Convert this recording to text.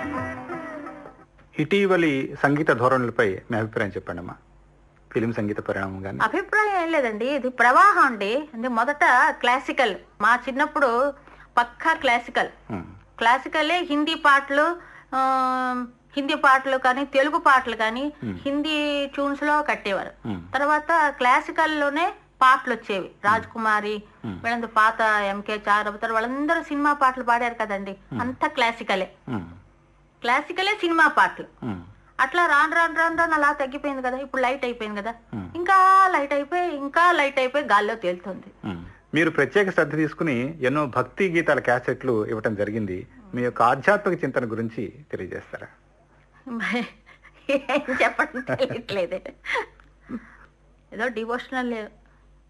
ఇటీవలి సంగీత ధోరణులపై మీ అభిప్రాయం చెప్పండి అమ్మా ఫిలిం సంగీత పరిణామం కానీ అభిప్రాయం ఏం లేదండి ఇది ప్రవాహం అండి అంటే మొదట క్లాసికల్ మా చిన్నప్పుడు పక్కా క్లాసికల్ క్లాసికలే హిందీ పాటలు ఆ, హిందీ పాటలు కానీ తెలుగు పాటలు కానీ హిందీ ట్యూన్స్ లో కట్టేవారు తర్వాత క్లాసికల్ లోనే పాటలు వచ్చేవి రాజ్ కుమారి వీళ్ళందరూ పాత ఎంకే చార్ అవతారు వాళ్ళందరూ సినిమా పాటలు పాడారు కదండి అంతా క్లాసికలే క్లాసికలే సినిమా పాటలు అట్లా రాను రాను రాను రాను అలా తగ్గిపోయింది కదా ఇప్పుడు లైట్ అయిపోయింది కదా ఇంకా లైట్ అయిపోయి ఇంకా లైట్ అయిపోయి గాల్లో తేలుతుంది మీరు ప్రత్యేక శ్రద్ధ తీసుకుని ఎన్నో భక్తి గీతాల క్యాసెట్లు ఇవ్వటం జరిగింది మీ యొక్క ఆధ్యాత్మిక చింతన గురించి తెలియజేస్తారా ఏం చెప్పడం తెలియట్లేదు ఏదో డివోషనల్